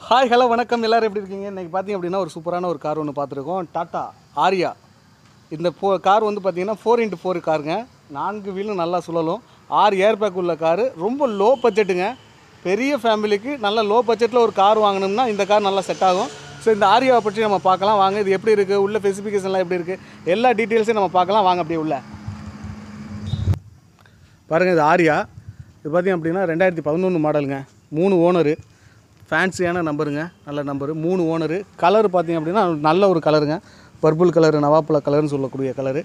Hi hello வணக்கம் எல்லாரும் எப்படி இருக்கீங்க இன்றைக்கி பார்த்தீங்க அப்படின்னா ஒரு சூப்பரான ஒரு கார் ஒன்று பார்த்துருக்கோம் டாட்டா ஆரியா இந்த ஃபோ கார் வந்து பார்த்தீங்கன்னா ஃபோர் இன்ட்டு ஃபோர் காருங்க நான்கு வீலும் நல்லா சுழலும் ஆறு ஏர் பேக் உள்ள காரு ரொம்ப லோ பட்ஜெட்டுங்க பெரிய ஃபேமிலிக்கு நல்ல லோ பட்ஜெட்டில் ஒரு கார் வாங்கினோம்னா இந்த கார் நல்லா செட் ஆகும் ஸோ இந்த ஆரியாவை பற்றி நம்ம பார்க்கலாம் வாங்க இது எப்படி இருக்குது உள்ள ஸ்பெசிஃபிகேஷன்லாம் எப்படி இருக்குது எல்லா டீட்டெயில்ஸையும் நம்ம பார்க்கலாம் வாங்க அப்படியே உள்ள பாருங்கள் இது ஆரியா இது பார்த்தீங்க அப்படின்னா ரெண்டாயிரத்தி பதினொன்று மாடலுங்க மூணு ஓனரு ஃபேன்சியான நம்பருங்க நல்ல நம்பரு மூணு ஓனரு கலர் பார்த்தீங்க அப்படின்னா நல்ல ஒரு கலருங்க பர்பிள் கலரு நவாப்பழ கலர்னு சொல்லக்கூடிய கலரு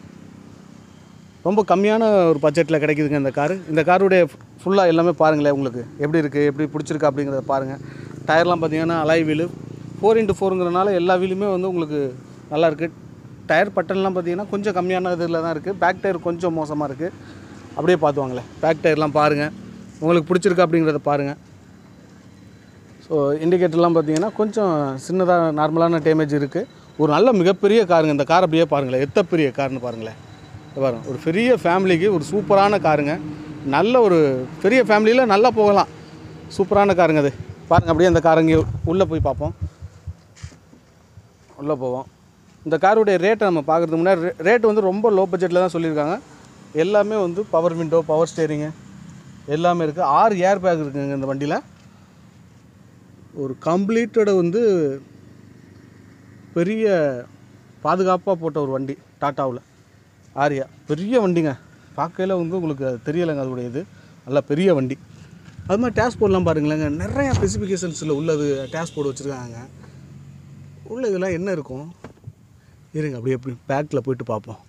ரொம்ப கம்மியான ஒரு பட்ஜெட்டில் கிடைக்குதுங்க இந்த காரு இந்த காருடைய ஃபுல்லாக எல்லாமே பாருங்களேன் உங்களுக்கு எப்படி இருக்குது எப்படி பிடிச்சிருக்கு அப்படிங்கிறத பாருங்கள் டயர்லாம் பார்த்தீங்கன்னா அலாய் வீலு ஃபோர் இன்ட்டு ஃபோருங்கிறனால எல்லா வீலுமே வந்து உங்களுக்கு நல்லா இருக்குது டயர் பட்டன்லாம் பார்த்தீங்கன்னா கொஞ்சம் கம்மியான இதில் தான் இருக்குது பேக் டயர் கொஞ்சம் மோசமாக இருக்குது அப்படியே பார்த்து வாங்களேன் பேக் டயர்லாம் பாருங்கள் உங்களுக்கு பிடிச்சிருக்கா அப்படிங்கிறத பாருங்கள் ஸோ இண்டிகேட்டர்லாம் பார்த்தீங்கன்னா கொஞ்சம் சின்னதாக நார்மலான டேமேஜ் இருக்குது ஒரு நல்ல மிகப்பெரிய காருங்க இந்த கார் அப்படியே பாருங்களேன் எத்த பெரிய கார்னு பாருங்களேன் இங்க பாருங்க ஒரு பெரிய ஃபேமிலிக்கு ஒரு சூப்பரான காருங்க நல்ல ஒரு பெரிய ஃபேமிலியில் நல்லா போகலாம் சூப்பரான காருங்க அது பாருங்கள் அப்படியே அந்த காருங்க உள்ளே போய் பார்ப்போம் உள்ளே போவோம் இந்த காருடைய ரேட்டை நம்ம பார்க்குறதுக்கு முன்னாடி ரேட் வந்து ரொம்ப லோ பட்ஜெட்டில் தான் சொல்லியிருக்காங்க எல்லாமே வந்து பவர் விண்டோ பவர் ஸ்டேரிங்கு எல்லாமே இருக்குது ஆறு ஏர் பேக் இருக்குங்க இந்த வண்டியில் ஒரு கம்ப்ளீட்டோட வந்து பெரிய பாதுகாப்பாக போட்ட ஒரு வண்டி டாட்டாவில் ஆரியா பெரிய வண்டிங்க பார்க்கையில வந்து உங்களுக்கு அது தெரியலைங்க அதோடைய இது நல்ல பெரிய வண்டி அது மாதிரி டேஷ்போர்ட்லாம் பாருங்களேங்க நிறைய ஸ்பெசிஃபிகேஷன்ஸில் உள்ளது டேஷ்போர்டு வச்சுருக்காங்க உள்ள இதெல்லாம் என்ன இருக்கும் இருங்க அப்படியே எப்படி பேக்கில் போயிட்டு பார்ப்போம்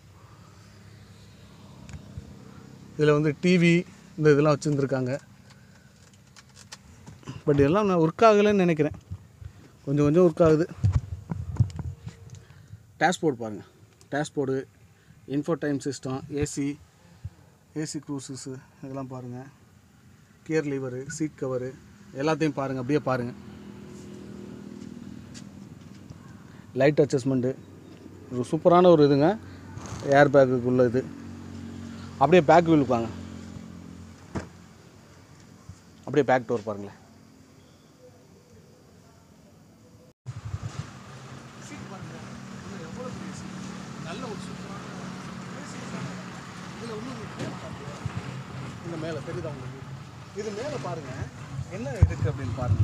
இதில் வந்து டிவி இந்த இதெல்லாம் வச்சுருந்துருக்காங்க பட் எல்லாம் நான் ஒர்க் ஆகலைன்னு நினைக்கிறேன் கொஞ்சம் கொஞ்சம் ஒர்க் ஆகுது டேஷ்போர்ட் பாருங்கள் dashboard infotainment system AC AC க்ரூசஸ்ஸு இதெல்லாம் பாருங்கள் கியர் லீவரு சீட் கவரு எல்லாத்தையும் பாருங்கள் அப்படியே பாருங்கள் லைட் அட்ஜஸ்ட்மெண்ட்டு ஒரு சூப்பரான ஒரு இதுங்க ஏர் பேக்குக்குள்ள இது அப்படியே பேக் வீல் பாருங்க அப்படியே பேக் டோர் பாருங்களேன் இந்த மேலே தெரியுதா உங்களுக்கு இது மேலே பாருங்க என்ன இருக்கு அப்படின்னு பாருங்க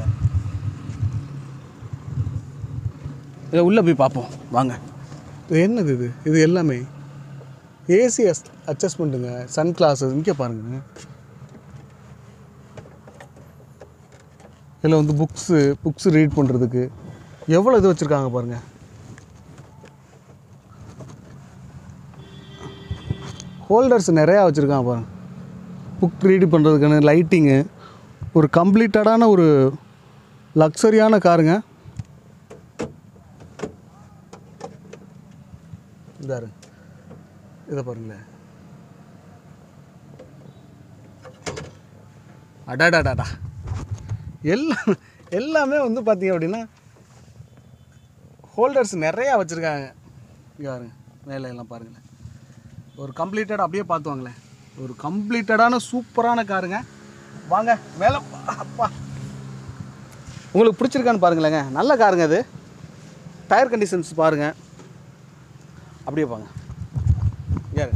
இதை உள்ளே போய் பார்ப்போம் வாங்க இது என்னது இது இது எல்லாமே ஏசி அட்ஜஸ்ட்மெண்ட்டுங்க சன் கிளாஸஸ் இங்கே பாருங்க இதில் வந்து புக்ஸு புக்ஸு ரீட் பண்ணுறதுக்கு எவ்வளோ இது வச்சுருக்காங்க பாருங்கள் ஹோல்டர்ஸ் நிறையா வச்சுருக்காங்க பாருங்க புக் ரீட் பண்ணுறதுக்கான லைட்டிங்கு ஒரு கம்ப்ளீட்டடான ஒரு லக்ஸரியான காருங்க இதாரு இதை பாருங்களேன் அடாடாடாடா எல்லாம் எல்லாமே வந்து பார்த்தீங்க அப்படின்னா ஹோல்டர்ஸ் நிறையா வச்சுருக்காங்க இங்கே பாருங்க மேலே எல்லாம் பாருங்களேன் ஒரு கம்ப்ளீட்டட் அப்படியே பார்த்து வாங்களேன் ஒரு கம்ப்ளீட்டடான சூப்பரான காருங்க வாங்க மேலே பா- அப்பா உங்களுக்கு பிடிச்சிருக்கான்னு பாருங்களேங்க நல்ல காருங்க அது டயர் கண்டிஷன்ஸ் பாருங்கள் அப்படியே பாங்க யாரு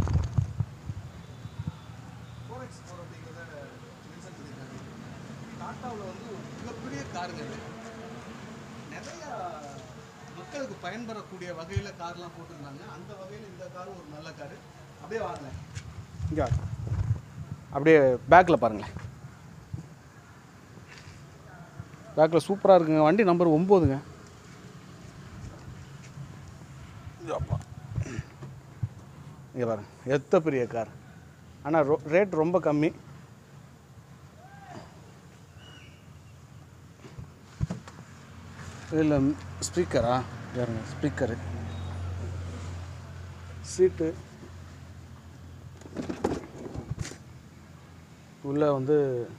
டாட்டாவில் வந்து ஒரு மிகப்பெரிய காருங்க இது நிறைய மக்களுக்கு பயன்பெறக்கூடிய வகையில் கார்லாம் போட்டிருந்தாங்க அந்த வகையில் இந்த கார் ஒரு நல்ல காரு அப்படியே வாங்களேன் இங்கே வாங்க. அப்படியே பேக்கில் பாருங்களேன் பேக்கில் சூப்பராக இருக்குங்க வண்டி நம்பர் ஒம்போதுங்க அப்பா இங்கே பாருங்க எத்த பெரிய கார் ஆனால் ரோ ரேட் ரொம்ப கம்மி இதில் ஸ்பீக்கரா பாருங்க ஸ்பீக்கரு சீட்டு உள்ளே வந்து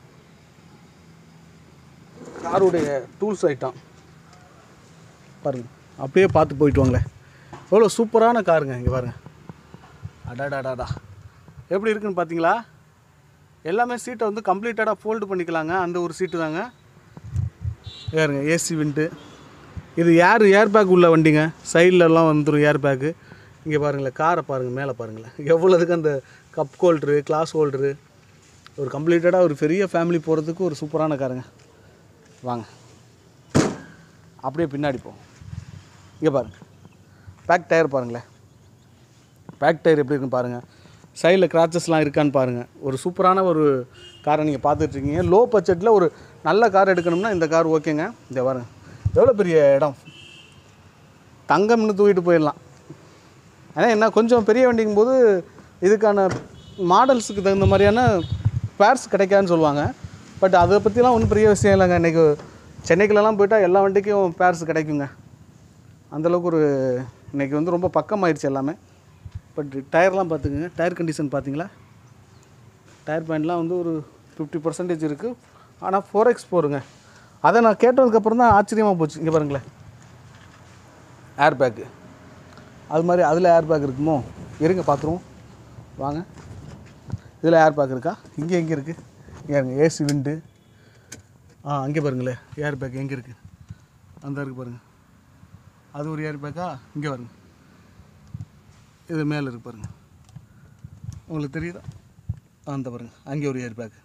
காருடைய டூல்ஸ் ஐட்டம் பாருங்க அப்படியே பார்த்து போயிட்டு வாங்களேன் எவ்வளோ சூப்பரான காருங்க இங்கே பாருங்க அடாடாடாடா எப்படி இருக்குன்னு பார்த்தீங்களா எல்லாமே சீட்டை வந்து கம்ப்ளீட்டடாக ஃபோல்டு பண்ணிக்கலாங்க அந்த ஒரு சீட்டு தாங்க ஏறுங்க ஏசி விண்டு இது ஏர் ஏர் பேக் உள்ள வண்டிங்க சைட்லலாம் வந்துடும் ஏர் பேக்கு இங்கே பாருங்களேன் காரை பாருங்கள் மேலே பாருங்களேன் எவ்வளோதுக்கு அந்த கப் ஹோல்ட்ரு கிளாஸ் ஹோல்ட்ரு ஒரு கம்ப்ளீட்டடாக ஒரு பெரிய ஃபேமிலி போகிறதுக்கு ஒரு சூப்பரான காருங்க வாங்க அப்படியே பின்னாடி போ இங்கே பாருங்கள் பேக் டயர் பாருங்களேன் பேக் டயர் எப்படி இருக்குன்னு பாருங்கள் சைடில் கிராச்சஸ்லாம் இருக்கான்னு பாருங்கள் ஒரு சூப்பரான ஒரு காரை நீங்கள் பார்த்துட்ருக்கீங்க லோ பட்ஜெட்டில் ஒரு நல்ல கார் எடுக்கணும்னா இந்த கார் ஓகேங்க இந்த பாருங்க எவ்வளோ பெரிய இடம் தங்கம்னு தூக்கிட்டு போயிடலாம் ஆனால் என்ன கொஞ்சம் பெரிய வண்டிங்கும் போது இதுக்கான மாடல்ஸுக்கு தகுந்த மாதிரியான பேர்ஸ் கிடைக்காதுன்னு சொல்லுவாங்க பட் அதை பற்றிலாம் ஒன்றும் பெரிய விஷயம் இல்லைங்க இன்றைக்கி சென்னைக்குள்ளலாம் போயிட்டால் எல்லா வண்டிக்கும் பேர்ஸ் கிடைக்குங்க அந்தளவுக்கு ஒரு இன்றைக்கி வந்து ரொம்ப பக்கமாயிடுச்சு எல்லாமே பட் டயர்லாம் பார்த்துக்குங்க டயர் கண்டிஷன் பார்த்தீங்களா டயர் பாயிண்ட்லாம் வந்து ஒரு ஃபிஃப்டி பர்சன்டேஜ் இருக்குது ஆனால் ஃபோர் எக்ஸ் போருங்க அதை நான் கேட்டதுக்கப்புறம் தான் ஆச்சரியமாக போச்சு இங்கே பாருங்களேன் ஏர் பேக்கு அது மாதிரி அதில் ஏர் பேக் இருக்குமோ இருங்க பார்த்துருவோம் வாங்க இதில் ஏர் பேக் இருக்கா இங்கே எங்கே இருக்குது ஏறுங்க ஏசி விண்டு ஆ அங்கே பாருங்களேன் ஏர் பேக் எங்கே இருக்குது அந்த இருக்குது பாருங்கள் அது ஒரு ஏர் பேக்கா இங்கே பாருங்க இது மேலே இருக்கு பாருங்க உங்களுக்கு தெரியுதா ஆ, அந்த பாருங்க அங்கே ஒரு ஏர் பேக்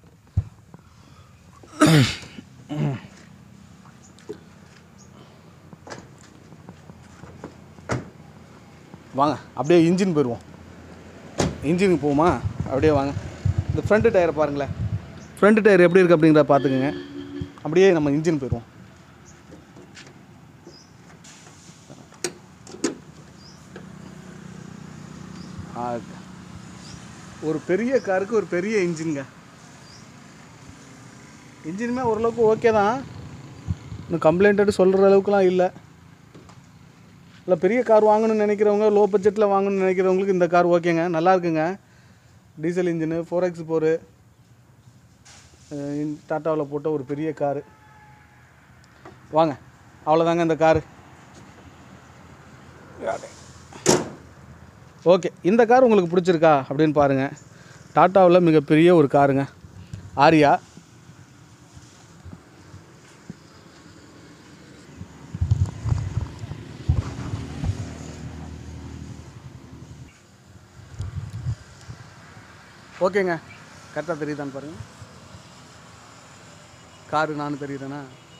வாங்க அப்படியே இன்ஜின் போயிடுவோம் இன்ஜினுக்கு போவோமா அப்படியே வாங்க இந்த ஃப்ரண்ட் டயரை பாருங்களேன் ஃப்ரண்ட் டயர் எப்படி இருக்குது அப்படிங்கிறத பார்த்துக்குங்க அப்படியே நம்ம இன்ஜின் போயிடுவோம் ஆ, ஒரு பெரிய காருக்கு ஒரு பெரிய இன்ஜின்ங்க இன்ஜினுமே ஓரளவுக்கு ஓகே தான் இன்னும் கம்ப்ளைண்ட்டு சொல்கிற அளவுக்குலாம் இல்லை இல்லை பெரிய கார் வாங்கணும்னு நினைக்கிறவங்க லோ பட்ஜெட்டில் வாங்கணும்னு நினைக்கிறவங்களுக்கு இந்த கார் ஓகேங்க நல்லா இருக்குங்க diesel engine four X four டாட்டாவில் போட்ட ஒரு பெரிய காரு வாங்க அவ்வளோதாங்க இந்த காரு ஓகே இந்த கார் உங்களுக்கு பிடிச்சிருக்கா அப்படின்னு பாருங்கள் டாட்டாவில் மிகப்பெரிய ஒரு காருங்க ஆரியா ஓகேங்க கரெக்டாக தெரியுதான்னு பாருங்கள் காரு நானும் தெரியுதானா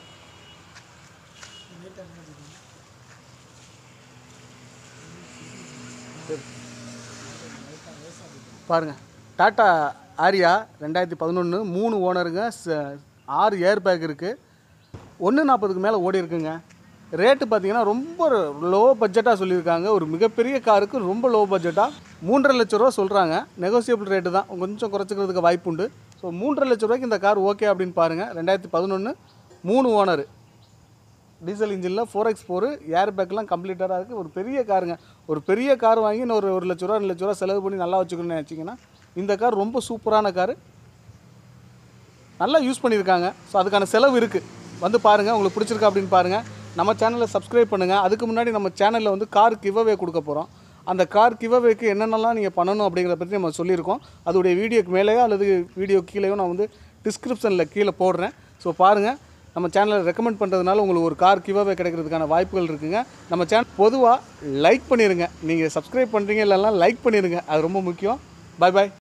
பாருங்க டாட்டா ஆரியா ரெண்டாயிரத்தி பதினொன்று மூணு ஓனருங்க ச- ஆறு ஏர் பேக் இருக்குது ஒன்று நாற்பதுக்கு மேலே ஓடி இருக்குங்க ரேட்டு பார்த்தீங்கன்னா ரொம்ப லோ பட்ஜெட்டாக சொல்லியிருக்காங்க ஒரு மிகப்பெரிய காருக்கு ரொம்ப லோ பட்ஜெட்டாக மூன்றரை லட்ச ரூபா சொல்கிறாங்க நெகோசியபிள் ரேட்டு தான் கொஞ்சம் குறைச்சிக்கிறதுக்கு வாய்ப்பு உண்டு ஸோ மூன்றரை லட்ச ரூபாய்க்கு இந்த கார் ஓகே அப்படின்னு பாருங்கள் ரெண்டாயிரத்தி பதினொன்று மூணு ஓனர் டீசல் இன்ஜினில் ஃபோர் எக்ஸ் ஃபோர் ஏர் பேக்லாம் கம்ப்ளீட்டடாக இருக்குது ஒரு பெரிய காருங்க ஒரு பெரிய கார் வாங்கி இன்னும் ஒரு ஒரு லட்ச ரூபா ரெண்டு லட்ச ரூபா செலவு பண்ணி நல்லா வச்சுக்கணும்னு நினச்சிங்கன்னா இந்த கார் ரொம்ப சூப்பரான காரு நல்லா யூஸ் பண்ணியிருக்காங்க ஸோ அதுக்கான செலவு இருக்குது வந்து பாருங்கள் உங்களுக்கு பிடிச்சிருக்கா அப்படின்னு பாருங்கள் நம்ம சேனலை சப்ஸ்கிரைப் பண்ணுங்கள் அதுக்கு முன்னாடி நம்ம சேனலில் வந்து கார் கிவ்அவே கொடுக்க போகிறோம் அந்த கார் கிவ்அவேக்கு என்னென்னலாம் நீங்கள் பண்ணணும் அப்படிங்கிறத பற்றி நம்ம சொல்லியிருக்கோம் அதோடைய வீடியோக்கு மேலேயோ அல்லது வீடியோ கீழேயோ நான் வந்து டிஸ்கிரிப்ஷனில் கீழே போடுறேன் ஸோ பாருங்கள் நம்ம சேனலை ரெக்கமெண்ட் பண்ணுறதுனால உங்களுக்கு ஒரு கார் கிவ்அவே கிடைக்கிறதுக்கான வாய்ப்புகள் இருக்குங்க நம்ம சேனல் பொதுவாக லைக் பண்ணிடுங்க நீங்கள் சப்ஸ்கிரைப் பண்ணுறீங்க இல்லைன்னா லைக் பண்ணிடுங்க அது ரொம்ப முக்கியம் பை பாய்